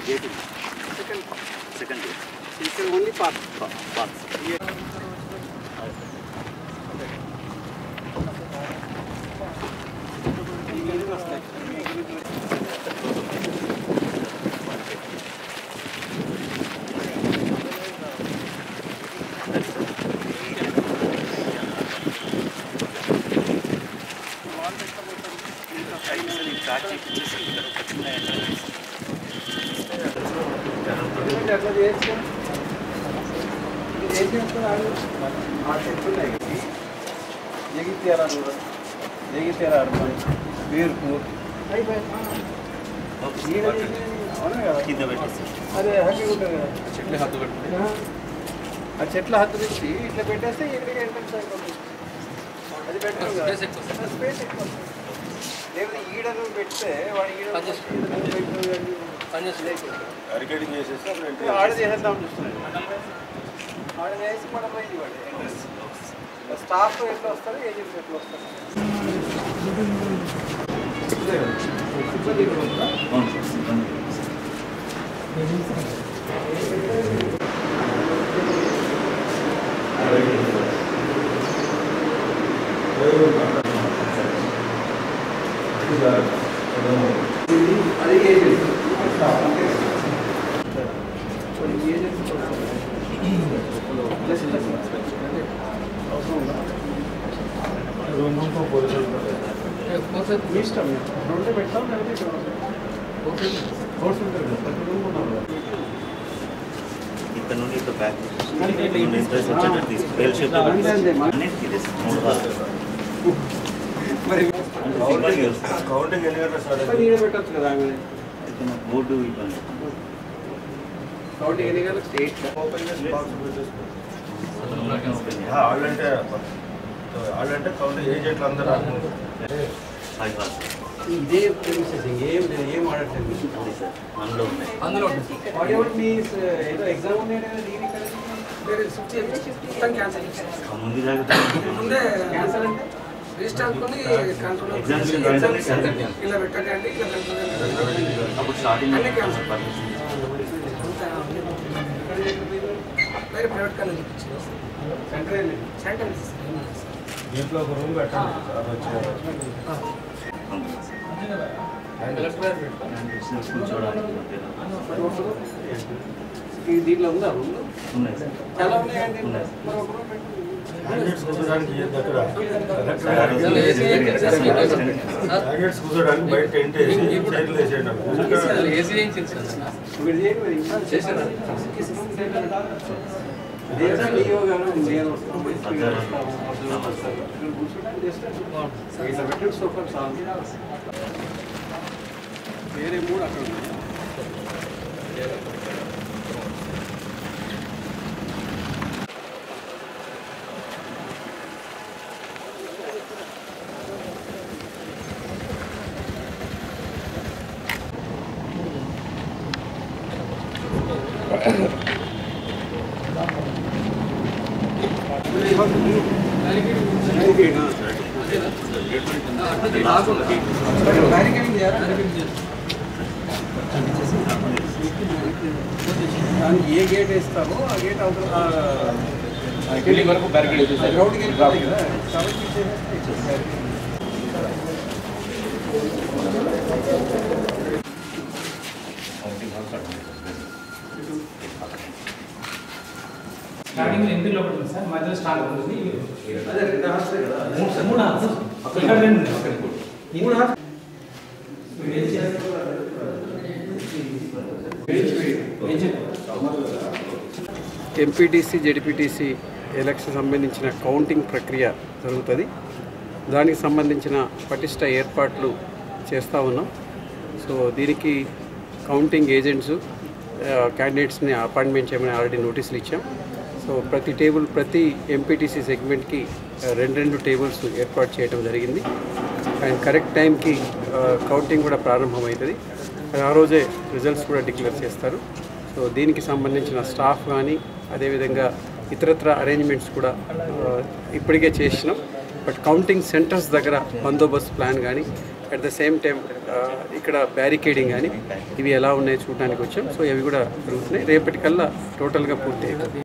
Gate second second gate ఇక్కడ only park box అట్లా చేయొచ్చు ఇది ఏం చేస్తారు ఆ చెట్టున్నాయి జగిత్యాల జగిత్యాల వీర్పు అవునా కదా కింద పెట్టేసి అదే హ్యాపీగా ఉంటుంది కదా చెట్లు హద్దు పెట్టుకుంటే ఆ చెట్ల హద్దు నుంచి ఇట్లా పెట్టేస్తే ఎక్కడికి ఎంట్రన్స్ అయిపోతుంది అది పెట్టడం కదా Space ఎక్కువ వస్తుంది. స్పేస్ ఎక్కువ వస్తుంది. లేకపోతే ఈడను పెడితే వాడు ఈడ పని చేస్తుంది. ఈడ పెట్టు అని పని చేస్తుంది. లేకుండా. అరికేటింగ్ చేసేసి అప్పుడు ఎంట్రీ ఆడ చేసేద్దాం చూస్తున్నాడు ఆడ చేసి మనం పోయింది వాడు స్టాఫ్ ఎట్లా వస్తారు ఏజెంట్స్ ఎట్లా వస్తారు అవును సార్ అది ఏజెంట్ స్టాఫ్ అంతే కదా. సో ఈ ఏజెంట్స్ ప్లస్ ప్లస్ అవసరం ఉందా ఏ, పోతే- మీ ఇష్టం రెండు పెడతాం లేకపోతే ఇక్కడ పోతే హౌస్ ఉంటుంది కదా ప్రతి రూమ్ ఉన్నారు కదా ఇక్కడ నుండి ఇక్కడ బ్యాక్ ఇంట్రెస్ట్ వచ్చేటట్టు తీసి బెల్ షేప్ అంతే అంతే. అన్నిటికీ ఇది మూడు హాల్ మరి సింపుల్గా వస్తుంది. కౌంటింగ్ ఎన్ని గంటల స్టార్ట్ మరి ఈడ పెట్టచ్చు కదా ఆమె అయితే నాకు బోర్డు ఇబ్బంది కాబట్టి ఎన్ని గంటలకు ఎయిట్ ఓపెన్ చేసి బాక్స్ పెట్టేసుకో అతను నాకేం అవసరం లేదు. వాళ్ళంటే వాళ్ళంటే కౌంటింగ్ ఏజెంట్లు అందరూ ఫైవ్ హాల్స్ ఇదే ప్రిమిసెస్ ఇంకేం లేదు, ఏం ఆడట్లేదు ఉంది సార్ మనలో ఉన్నాయి అందులో ఉంటుంది. వాడేవాడు మీ ఏదో ఎగ్జామ్ ఉన్నాడు కదా డిగ్రీ కాలేజ్ వేరే షిఫ్ట్ చేయండి మొత్తం క్యాన్సిల్ చేసేసి ఆ ముందు జాగ్రత్త ముందే క్యాన్సర్ అంటే రిజిస్టర్ అనుకుని కంట్రోల్ Exams కి ఎగ్జామ్స్ cancel చేయాలి. ఇలా పెట్టకండి ఇలా పెట్టకండి అప్పుడు స్టార్టింగ్ అన్ని cancel. పర్మిషన్ అంతా వేరే ప్రైవేట్ కాలేజ్ ఇప్పించింది సెంటర్ వెళ్ళి సెంటర్ దీంట్లో ఒక రూమ్ పెట్టండి అది వచ్చి కూర్చోడానికి మరి ఒకరు ఈ దీంట్లో ఉందా రూమ్ ఉన్నాయి సార్ చాలా ఉన్నాయండి ఉన్నాయి. మరి ఒక రూమ్ పెట్టండి క్యాండిడేట్స్ కూర్చోడానికి ఇయ్యద్దు అక్కడ అసలు ఏసీ ఏం లేదు సార్. సార్, క్యాండిడేట్స్ కూర్చోడానికి బయట టెంట్ వేసి చైర్లు వేసేయండి అక్కడ. అసలు ఏసీ ఏం చేశారు సార్? మీరు చేయండి మరి ఇంకా చేశారా? అదే సార్ నీయో గాను నేను వస్తాను ఇక్కడ కూర్చుంటే జస్ట్ ఇట్లా పెట్టండి సోఫా చాలు వేరే మూడు అక్కడ ఉన్నాయి అట్లా రాకుండా. బ్యారికేడింగ్ చేయాలా దానికి ఏ గేట్ వేస్తామో ఆ గేట్ అవతల బిల్డింగ్ వరకు బ్యారికేడ్ వేసేసారు. గ్రౌండ్కి వెళ్ళిపోతాయి కదా కాబట్టి ఇచ్చేసేస్తే ఇచ్చేసేయాలి. స్టార్టింగ్ ఎంపీ లోపల ఉంది సార్ మధ్యలో స్టార్ట్ అవుతుంది అదే రెండు హాస్టల్ కదా మూడు సార్ మూడు హాఫ్ ఇక్కడ రెండు ఉన్నాయి. మూడు హాస్టల్ ఎంపీటీసీ జెడ్పీటీసీ ఎలక్షన్ సంబంధించిన కౌంటింగ్ ప్రక్రియ జరుగుతుంది దానికి సంబంధించిన పటిష్ట ఏర్పాట్లు చేస్తూ ఉన్నాం సో దీనికి కౌంటింగ్ ఏజెంట్స్ క్యాండిడేట్స్ని అపాయింట్మెంట్ చేయమని ఆల్రెడీ నోటీసులు ఇచ్చాం సో ప్రతి టేబుల్ ప్రతి ఎంపీటీసీ సెగ్మెంట్కి రెండు రెండు టేబుల్స్ ఏర్పాటు చేయడం జరిగింది అండ్ కరెక్ట్ టైంకి కౌంటింగ్ కూడా ప్రారంభమవుతుంది ఆ రోజే రిజల్ట్స్ కూడా డిక్లేర్ చేస్తారు సో దీనికి సంబంధించిన స్టాఫ్ కానీ అదేవిధంగా ఇతరత్ర అరేంజ్మెంట్స్ కూడా ఆ, ఇప్పటికే చేసినాం బట్ కౌంటింగ్ సెంటర్స్ దగ్గర బందోబస్తు ప్లాన్ కానీ అట్ ద సేమ్ టైం ఇక్కడ బ్యారికేడింగ్ కానీ ఇవి ఎలా ఉన్నాయో చూడడానికి వచ్చాం సో ఇవి కూడా జరుగుతున్నాయి రేపటికల్లా టోటల్గా పూర్తి అయిపోతుంది